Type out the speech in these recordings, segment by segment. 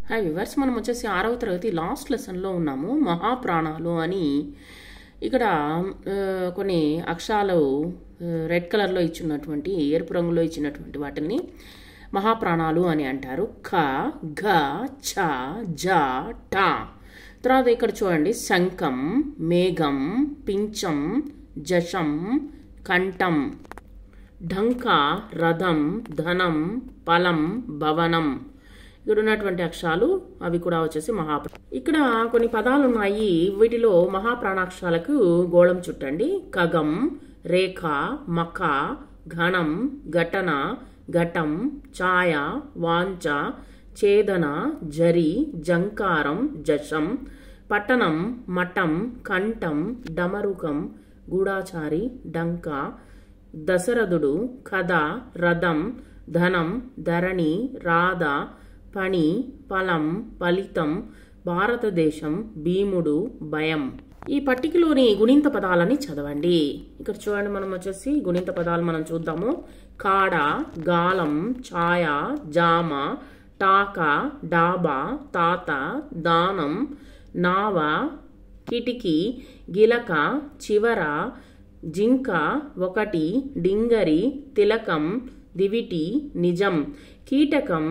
hi viewers మనం వచ్చేసి ఆరవ తరగతి లాస్ట్ లెసన్లో ఉన్నాము మహాప్రాణాలు అని ఇక్కడ ఆ, కొన్ని అక్షరాలు ఆ, రెడ్ కలర్లో ఇచ్చినటువంటి ఎరుపు రంగులో ఇచ్చినటువంటి వాటిని మహాప్రాణాలు అని అంటారు ఖ ఘ ఛ జ ట తర్వాత ఇక్కడ చూడండి శంఖం మేఘం పించం జషం కంఠం ఢంక రథం ధనం ఫలం భవనం ఇక్కడ ఉన్నటువంటి అక్షరాలు అవి కూడా వచ్చేసి మహాప్ర ఇక్కడ కొన్ని పదాలు ఉన్నాయి వీటిలో మహాప్రాణాక్షరాలకు గోళం చుట్టండి ఖగం రేఖ మఖ ఘనం ఘటన ఘటం ఛాయ వాంఛ ఛేదన జరి జంకారం జషం పట్టణం మఠం కంఠం డమరుకం గూఢాచారి డంక దశరథుడు కథ రథం ధనం ధరణి రాధ పని ఫలం ఫలితం భారతదేశం భీముడు భయం ఈ పట్టికలోని గుణింత పదాలని చదవండి ఇక్కడ చూడండి మనం వచ్చేసి గుణింత పదాలు మనం చూద్దాము కాడ గాలం ఛాయ జామ టాక డాబా తాత దానం నావ కిటికీ గిలక చివర జింక ఒకటి డింగరి తిలకం దివిటి నిజం కీటకం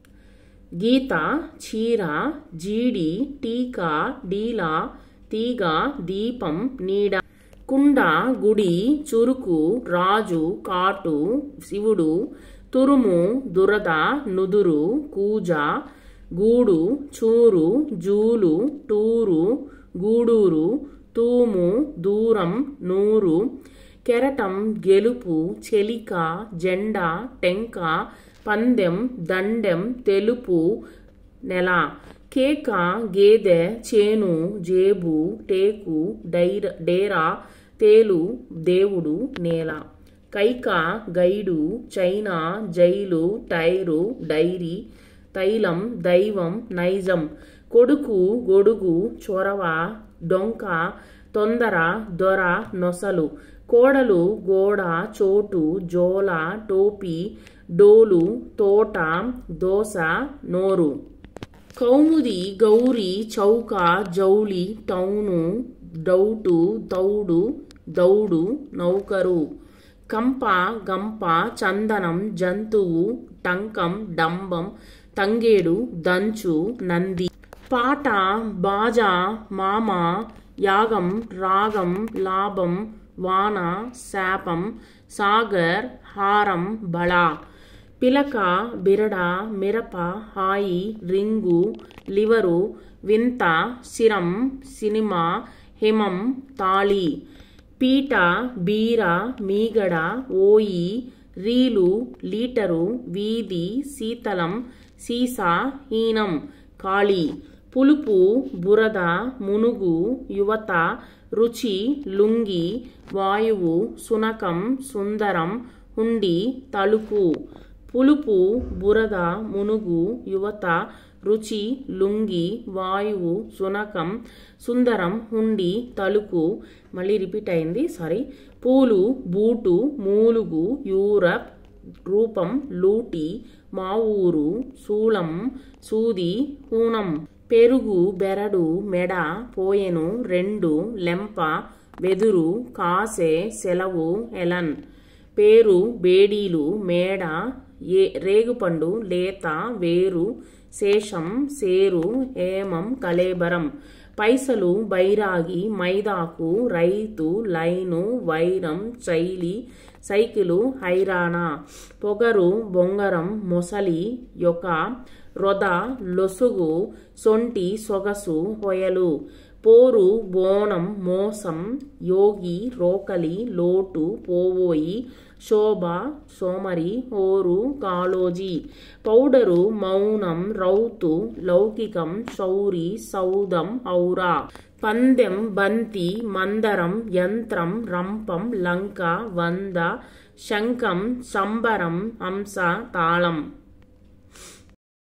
గీత చీర జీడి టీకా డీలా తీగ దీపం నీడ కుండ గుడి చురుకు రాజు కాటు శివుడు తురుము దురద నుదురు కూజ గూడు చూరు జూలు టూరు గూడూరు తూము దూరం నూరు కెరటం గెలుపు చెలిక జెండా టెంక పందెం దండెం తెలుపు నెల కేక గేదె చేను జేబు టేకు డైర డేరా తేలు దేవుడు నేల కైక guide China jail tyre diary తైలం దైవం నైజం కొడుకు గొడుగు చొరవ డొంక తొందర దొర నొసలు కోడలు గోడ చోటు జోల టోపీ డోలు తోట దోస నోరు కౌముది గౌరి చౌక జౌలి టౌను డౌటు దౌడు దౌడు నౌకరు కంప గంప చందనం జంతువు టంకం డంబం తంగేడు దంచు నంది పాట బాజా మామ యాగం రాగం లాభం వాన శాపం సాగర్ హారం బళ పిలక బిరడ మిరప హాయి రింగు లివరు వింత సిరం సినిమా హిమం తాళి పీట బీర మీగడ ఓయి రీలు లీటరు వీధి శీతలం సీసా హీనం కాళీ పులుపు బురద మునుగు యువత రుచి లుంగి వాయువు సునకం సుందరం హుండి తలుపు పులుపు బురద మునుగు యువత రుచి లుంగి వాయువు సునకం సుందరం హుండి తలుపు మళ్ళీ రిపీట్ అయింది సారీ పూలు బూటు మూలుగు యూరప్ రూపం లూటి మా ఊరు శూలం సూది హూనం పెరుగు బెరడు మెడ పోయెను రెండు లెంప వెదురు కాసే సెలవు ఎలన్ పేరు బేడీలు మేడ ఏ రేగుపండు లేత వేరు శేషం సేరు హేమం కలేబరం పైసలు బైరాగి మైదాకు రైతు లైను వైరం చైలి సైకిలు హైరానా పొగరు బొంగరం మొసలి యొక్క రొద లొసుగు సొంటి సొగసు హొయలు పోరు బోనం మోసం యోగి రోకలి లోటు పోవోయి శోభ సోమరి హోరు కాళోజీ పౌడరు మౌనం రౌతు లౌకికం శౌరి సౌదం ఔరా పందెం బంతి మందరం యంత్రం రంపం లంక వంద శంఖం సంబరం హంస తాళం